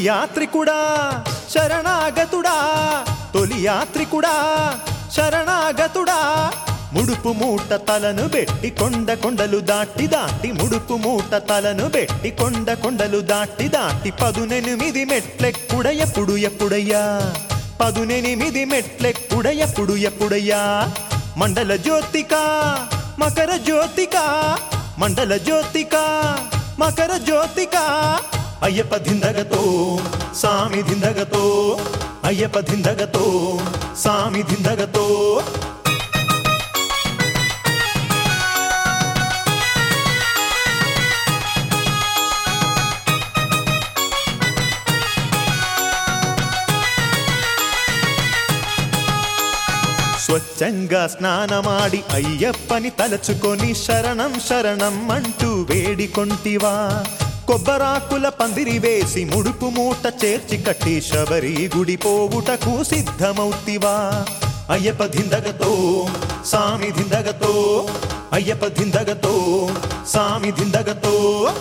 యాత్రికుడా శరణాగతుడా తొలి యాత్రికుడా శరణాగతుడా ముడుపు మూట తలను బెట్టి కొండ కొండలు దాటి దాటి ముడుపు మూట తలను బెట్టి కొండ కొండలు దాటి దాటి పదునెనిమిది మెట్లెక్కుడ ఎప్పుడు ఎప్పుడయ్యా పదునెనిమిది మెట్లెక్కుడ ఎప్పుడు ఎప్పుడయ్యా మండల జ్యోతిక మకర జ్యోతిక మండల జ్యోతిక మకర జ్యోతిక అయ్యప్ప దిందగతో సామి దిందగతో అయ్యప్ప దిందగతో సామి దిందగతో స్వచ్ఛంగా స్నానమాడి అయ్యప్పని తలచుకొని శరణం శరణం అంటూ వేడికొంటివా కొబ్బరాకుల పందిరి వేసి ముడుపు మూట చేర్చి కట్టి శబరి గుడి పోవుటకు సిద్ధమౌతివా అయ్యప్ప దిందగతో సామి దిందగతో అయ్యప్ప దిందగతో సామి దిందగతో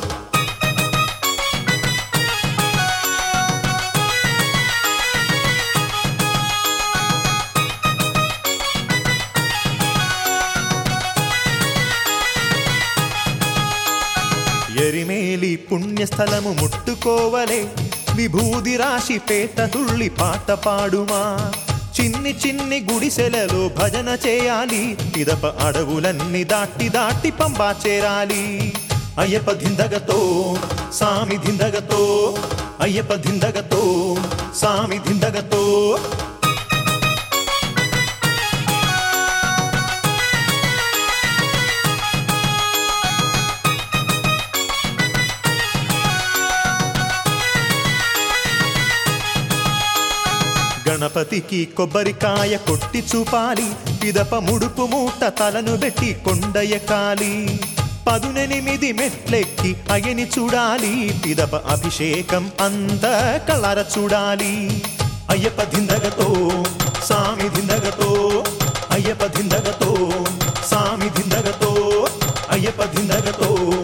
ఎరిమేలి పుణ్యస్థలము ముట్టుకోవలే విభూది రాశి పేట తుళ్ళి పాట పాడుమా చిన్ని చిన్ని గుడిసెలలో భజన చేయాలి పిదప అడవులన్నీ దాటి దాటి పంబా చేరాలి అయ్యప్ప దిందగతో సామి దిందగతో అయ్యప్ప దిందగతో సామి దిందగతో గణపతికి కొబ్బరికాయ కొట్టి చూపాలి పిదప ముడుపు మూట తలను పెట్టి కొండయకాలి పదునెనిమిది మెట్లెక్కి అయని చూడాలి పిదప అభిషేకం అంత కళర చూడాలి అయ్యప్ప దిందగతో సామి దిందగతో అయ్యప్ప దిందగతో సామి దిందగతో అయ్యప్ప దిందగతో